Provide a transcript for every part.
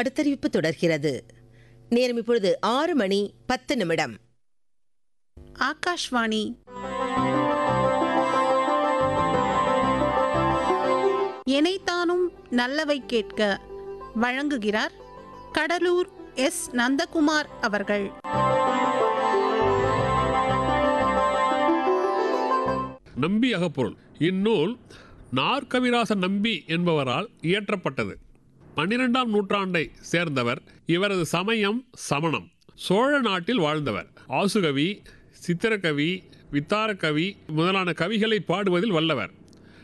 அடுத்தறிவிப்பு தொடர்கிறது நேரம் இப்பொழுது ஆறு மணி பத்து நிமிடம் ஆகாஷ்வாணி எனைத்தானும் நல்லவை கேட்க வழங்குகிறார் கடலூர் எஸ் நந்தகுமார் அவர்கள் நம்பி அகப்பொருள் இந்நூல் நாற்கவிராச நம்பி என்பவரால் இயற்றப்பட்டது பன்னிரெண்டாம் நூற்றாண்டை சேர்ந்தவர் இவரது சமயம் சமணம் சோழ நாட்டில் வாழ்ந்தவர் ஆசுகவி சித்திரக்கவி வித்தாரக்கவி முதலான கவிகளை பாடுவதில் வல்லவர்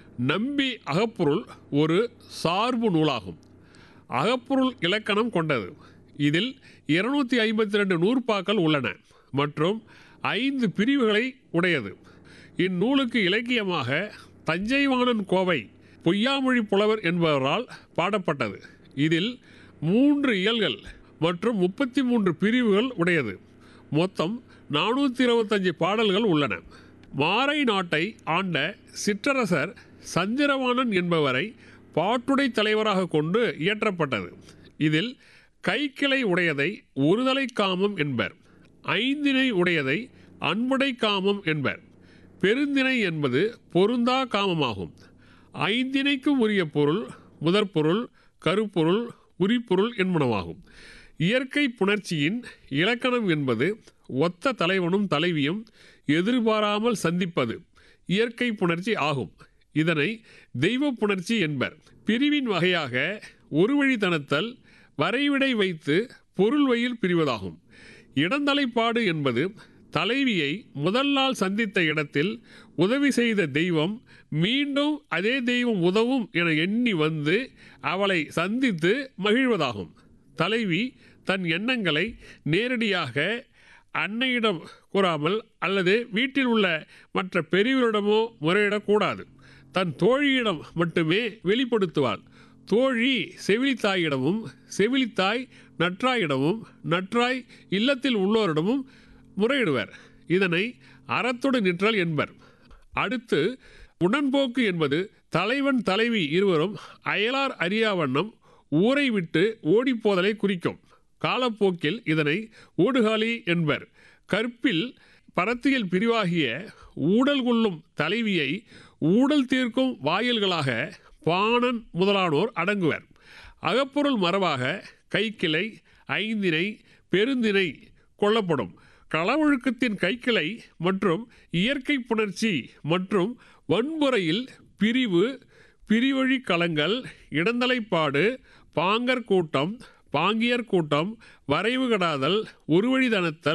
நம்பி அகப்பொருள் ஒரு சார்பு நூலாகும் அகப்பொருள் இலக்கணம் கொண்டது இதில் இருநூத்தி ஐம்பத்தி ரெண்டு நூற்பாக்கள் உள்ளன மற்றும் ஐந்து பிரிவுகளை உடையது இந்நூலுக்கு இலக்கியமாக தஞ்சைவாணன் கோவை பொய்யாமொழி புலவர் என்பவரால் பாடப்பட்டது இதில் மூன்று இயல்கள் மற்றும் முப்பத்தி மூன்று பிரிவுகள் உடையது மொத்தம் நானூற்றி இருபத்தஞ்சு பாடல்கள் உள்ளன மாரை நாட்டை ஆண்ட சிற்றரசர் சந்திரவாணன் என்பவரை பாட்டுடை தலைவராக கொண்டு இயற்றப்பட்டது இதில் கைக்கிளை உடையதை ஒருதலை காமம் என்பர் ஐந்தினை உடையதை அன்புடை காமம் என்பர் பெருந்திணை என்பது பொருந்தா காமமாகும் ஐந்திணைக்கும் உரிய பொருள் முதற்பொருள் கருப்பொருள் உரிப்பொருள் என்பனவாகும் இயற்கை புணர்ச்சியின் இலக்கணம் என்பது ஒத்த தலைவனும் தலைவியும் எதிர்பாராமல் சந்திப்பது இயற்கை புணர்ச்சி ஆகும் இதனை தெய்வ புணர்ச்சி என்பர் பிரிவின் வகையாக ஒரு வழித்தனத்தல் வரைவிடை வைத்து பொருள் வயில் பிரிவதாகும் இடந்தலைப்பாடு என்பது தலைவியை முதல் நாள் சந்தித்த இடத்தில் உதவி செய்த தெய்வம் மீண்டும் அதே தெய்வம் உதவும் என எண்ணி வந்து அவளை சந்தித்து மகிழ்வதாகும் தலைவி தன் எண்ணங்களை நேரடியாக அன்னையிடம் கூறாமல் அல்லது வீட்டில் உள்ள மற்ற பெரியவரிடமோ முறையிடக்கூடாது தன் தோழியிடம் மட்டுமே வெளிப்படுத்துவாள் தோழி செவிலித்தாயிடமும் செவிலித்தாய் நற்றாயிடமும் நற்றாய் இல்லத்தில் உள்ளோரிடமும் முறையிடுவர் இதனை அறத்தொடு நிற்றல் என்பர் அடுத்து உடன்போக்கு என்பது தலைவன் தலைவி இருவரும் அயலார் அறியாவண்ணம் ஊரை விட்டு ஓடிப்போதலை குறிக்கும் காலப்போக்கில் இதனை ஊடுகாலி என்பர் கற்பில் பரத்தியல் பிரிவாகிய ஊடல் கொள்ளும் தலைவியை ஊடல் தீர்க்கும் வாயில்களாக பாணன் முதலானோர் அடங்குவர் அகப்பொருள் மரபாக கைக்கிளை ஐந்தினை பெருந்திணை கொள்ளப்படும் களவொழுக்கத்தின் கைக்கிளை மற்றும் இயற்கை புணர்ச்சி மற்றும் வன்முறையில் பிரிவு பிரிவழி களங்கள் இடந்தலைப்பாடு பாங்கர் கூட்டம் பாங்கியர் கூட்டம் வரைவு கடாதல் ஒருவழிதனத்தல்